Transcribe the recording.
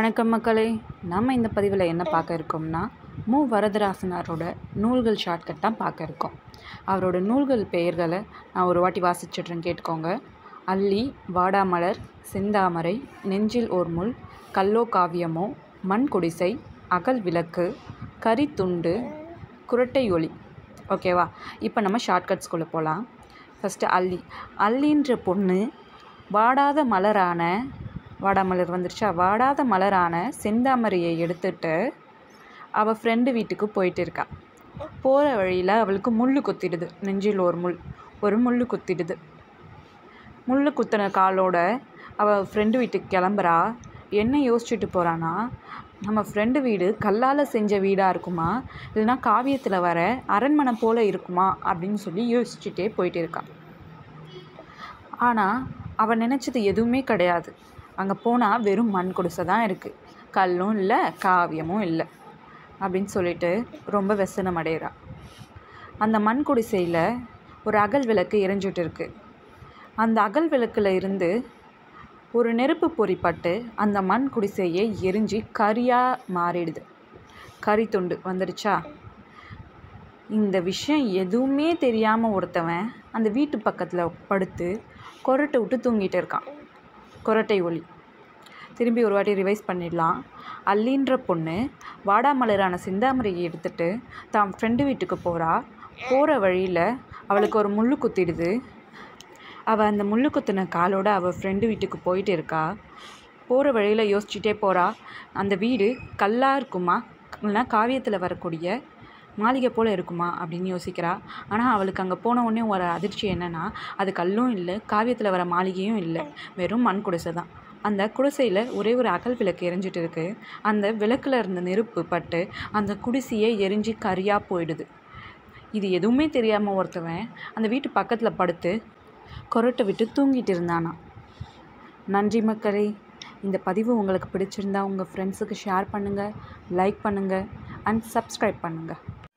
வணக்கம் மக்களே நம்ம இந்த பதிவில் என்ன பார்க்க இருக்கோம்னா மு வரதராசனாரோட நூல்கள் ஷார்ட்கட் தான் பார்க்க இருக்கோம் அவரோட நூல்கள் பெயர்களை நான் ஒரு வாட்டி வாசிச்சிடுறேன் கேட்டுக்கோங்க அல்லி வாடாமலர் செந்தாமரை நெஞ்சில் ஓர் முள் கல்லோ காவியமோ மண் குடிசை அகல் விளக்கு கரித்துண்டு குரட்டை ஒளி ஓகேவா இப்போ நம்ம ஷார்ட்கட்ஸ்குள்ளே போகலாம் ஃபஸ்ட்டு அல்லி அல்லின்ற பொண்ணு வாடாத மலரான வாடாமலர் வந்துருச்சா வாடாத மலரான செந்தாமரையை எடுத்துட்டு அவள் ஃப்ரெண்டு வீட்டுக்கு போயிட்டு இருக்கா போகிற வழியில் அவளுக்கு முள் குத்திடுது நெஞ்சில் ஒரு முள் ஒரு முள் குத்திடுது முள் குத்தின காலோட அவள் ஃப்ரெண்டு வீட்டுக்கு கிளம்புறா என்ன யோசிச்சுட்டு போகிறான்னா நம்ம ஃப்ரெண்டு வீடு கல்லால் செஞ்ச வீடாக இருக்குமா இல்லைனா காவியத்தில் வர அரண்மனை போல் இருக்குமா அப்படின்னு சொல்லி யோசிச்சுட்டே போயிட்டு இருக்கா ஆனால் அவள் நினச்சது எதுவுமே கிடையாது அங்கே போனால் வெறும் மண் குடிசை தான் இருக்குது கல்லும் இல்லை காவியமும் இல்லை அப்படின்னு சொல்லிட்டு ரொம்ப வெசனம் அடைகிறா அந்த மண் குடிசையில் ஒரு அகல் விளக்கு எரிஞ்சிட்டு இருக்கு அந்த அகல் விளக்கில் இருந்து ஒரு நெருப்பு பொறிப்பட்டு அந்த மண் குடிசையை எரிஞ்சு கரியாக மாறிடுது கறி துண்டு வந்துடுச்சா இந்த விஷயம் எதுவுமே தெரியாமல் ஒருத்தவன் அந்த வீட்டு பக்கத்தில் படுத்து கொரட்டை விட்டு தூங்கிட்டு இருக்கான் கொரட்டை ஒளி திரும்பி ஒரு வாட்டி ரிவைஸ் பண்ணிடலாம் அல்லின்ற பொண்ணு வாடாமலரான சிந்தாமரையை எடுத்துட்டு தான் ஃப்ரெண்டு வீட்டுக்கு போகிறா போகிற வழியில் அவளுக்கு ஒரு முள்ளு குத்திடுது அவள் அந்த முள்ளு குத்தின காலோட அவள் ஃப்ரெண்டு வீட்டுக்கு போயிட்டு இருக்கா போகிற வழியில் யோசிச்சுட்டே போகிறா அந்த வீடு கல்லாக இருக்குமா இல்லைனா காவியத்தில் வரக்கூடிய மாளிகை போல் இருக்குமா அப்படின்னு யோசிக்கிறா ஆனால் அவளுக்கு அங்கே போன உடனே ஒரு அதிர்ச்சி என்னென்னா அது கல்லும் இல்லை காவியத்தில் வர மாளிகையும் இல்லை வெறும் மண் குடிசை தான் அந்த குடிசையில் ஒரே ஒரு அகல் விளக்கு எரிஞ்சிட்டு இருக்கு அந்த விளக்கில் இருந்த நெருப்பு பட்டு அந்த குடிசையே எரிஞ்சு கரியாக போயிடுது இது எதுவுமே தெரியாமல் ஒருத்தவன் அந்த வீட்டு பக்கத்தில் படுத்து கொரட்டை விட்டு தூங்கிட்டு இருந்தானா நன்றி மக்களே இந்த பதிவு உங்களுக்கு பிடிச்சிருந்தா உங்கள் ஃப்ரெண்ட்ஸுக்கு ஷேர் பண்ணுங்கள் லைக் பண்ணுங்கள் அண்ட் சப்ஸ்கிரைப் பண்ணுங்கள்